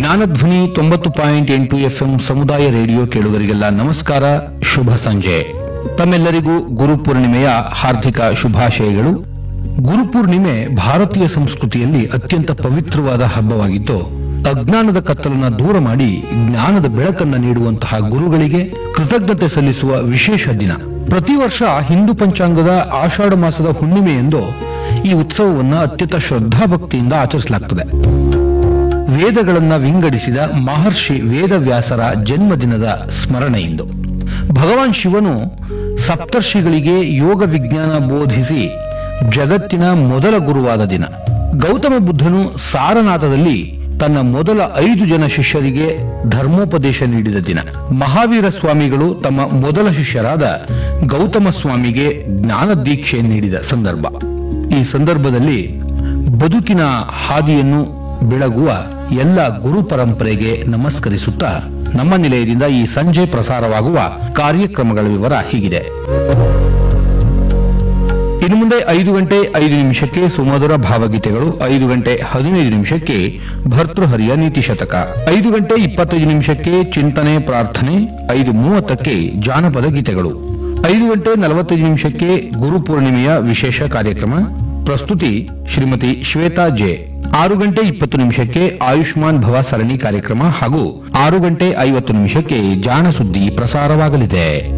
ಜ್ಞಾನಧ್ವನಿ ತೊಂಬತ್ತು ಪಾಯಿಂಟ್ ಎಂಟು ಎಫ್ಎಂ ಸಮುದಾಯ ರೇಡಿಯೋ ಕೇಳುಗರಿಗೆಲ್ಲ ನಮಸ್ಕಾರ ಶುಭ ಸಂಜೆ ತಮ್ಮೆಲ್ಲರಿಗೂ ಗುರುಪೂರ್ಣಿಮೆಯ ಹಾರ್ದಿಕ ಶುಭಾಶಯಗಳು ಗುರುಪೂರ್ಣಿಮೆ ಭಾರತೀಯ ಸಂಸ್ಕೃತಿಯಲ್ಲಿ ಅತ್ಯಂತ ಪವಿತ್ರವಾದ ಹಬ್ಬವಾಗಿದ್ದು ಅಜ್ಞಾನದ ಕತ್ತಲನ್ನ ದೂರ ಮಾಡಿ ಜ್ಞಾನದ ಬೆಳಕನ್ನ ನೀಡುವಂತಹ ಗುರುಗಳಿಗೆ ಕೃತಜ್ಞತೆ ಸಲ್ಲಿಸುವ ವಿಶೇಷ ದಿನ ಪ್ರತಿ ವರ್ಷ ಹಿಂದೂ ಪಂಚಾಂಗದ ಆಷಾಢ ಮಾಸದ ಹುಣ್ಣಿಮೆಯೆಂದು ಈ ಉತ್ಸವವನ್ನ ಅತ್ಯಂತ ಶ್ರದ್ಧಾಭಕ್ತಿಯಿಂದ ಆಚರಿಸಲಾಗ್ತದೆ ವೇದಗಳನ್ನ ವಿಂಗಡಿಸಿದ ಮಹರ್ಷಿ ವೇದವ್ಯಾಸರ ಜನ್ಮದಿನದ ಸ್ಮರಣೆಯಿಂದ ಭಗವಾನ್ ಶಿವನು ಸಪ್ತರ್ಷಿಗಳಿಗೆ ಯೋಗ ವಿಜ್ಞಾನ ಬೋಧಿಸಿ ಜಗತ್ತಿನ ಮೊದಲ ಗುರುವಾದ ದಿನ ಗೌತಮ ಬುದ್ಧನು ಸಾರನಾಥದಲ್ಲಿ ತನ್ನ ಮೊದಲ ಐದು ಜನ ಶಿಷ್ಯರಿಗೆ ಧರ್ಮೋಪದೇಶ ನೀಡಿದ ದಿನ ಮಹಾವೀರ ಸ್ವಾಮಿಗಳು ತಮ್ಮ ಮೊದಲ ಶಿಷ್ಯರಾದ ಗೌತಮ ಸ್ವಾಮಿಗೆ ಜ್ಞಾನ ದೀಕ್ಷೆ ನೀಡಿದ ಸಂದರ್ಭ ಈ ಸಂದರ್ಭದಲ್ಲಿ ಬದುಕಿನ ಹಾದಿಯನ್ನು ಬೆಳಗುವ ಎಲ್ಲ ಗುರು ಪರಂಪರೆಗೆ ನಮಸ್ಕರಿಸುತ್ತಾ ನಮ್ಮ ನಿಲಯದಿಂದ ಈ ಸಂಜೆ ಪ್ರಸಾರವಾಗುವ ಕಾರ್ಯಕ್ರಮಗಳ ವಿವರ ಹೀಗಿದೆ ಇನ್ನು ಮುಂದೆ ಐದು ಗಂಟೆ ಐದು ನಿಮಿಷಕ್ಕೆ ಸುಮಧುರ ಭಾವಗೀತೆಗಳು ಐದು ಗಂಟೆ ಹದಿನೈದು ನಿಮಿಷಕ್ಕೆ ಭರ್ತೃಹರಿಯ ನೀತಿ ಶತಕ ಐದು ಗಂಟೆ ಇಪ್ಪತ್ತೈದು ನಿಮಿಷಕ್ಕೆ ಚಿಂತನೆ ಪ್ರಾರ್ಥನೆ ಐದು ಮೂವತ್ತಕ್ಕೆ ಜಾನಪದ ಗೀತೆಗಳು ಐದು ಗಂಟೆ ನಲವತ್ತೈದು ನಿಮಿಷಕ್ಕೆ ಗುರುಪೂರ್ಣಿಮೆಯ ವಿಶೇಷ ಕಾರ್ಯಕ್ರಮ ಪ್ರಸ್ತುತಿ ಶ್ರೀಮತಿ ಶ್ವೇತಾ ಜೆ ಆರು ಗಂಟೆ ಇಪ್ಪತ್ತು ನಿಮಿಷಕ್ಕೆ ಆಯುಷ್ಮಾನ್ ಭವ ಸರಣಿ ಕಾರ್ಯಕ್ರಮ ಹಾಗೂ ಆರು ಗಂಟೆ ಐವತ್ತು ನಿಮಿಷಕ್ಕೆ ಜಾಣ ಸುದ್ದಿ ಪ್ರಸಾರವಾಗಲಿದೆ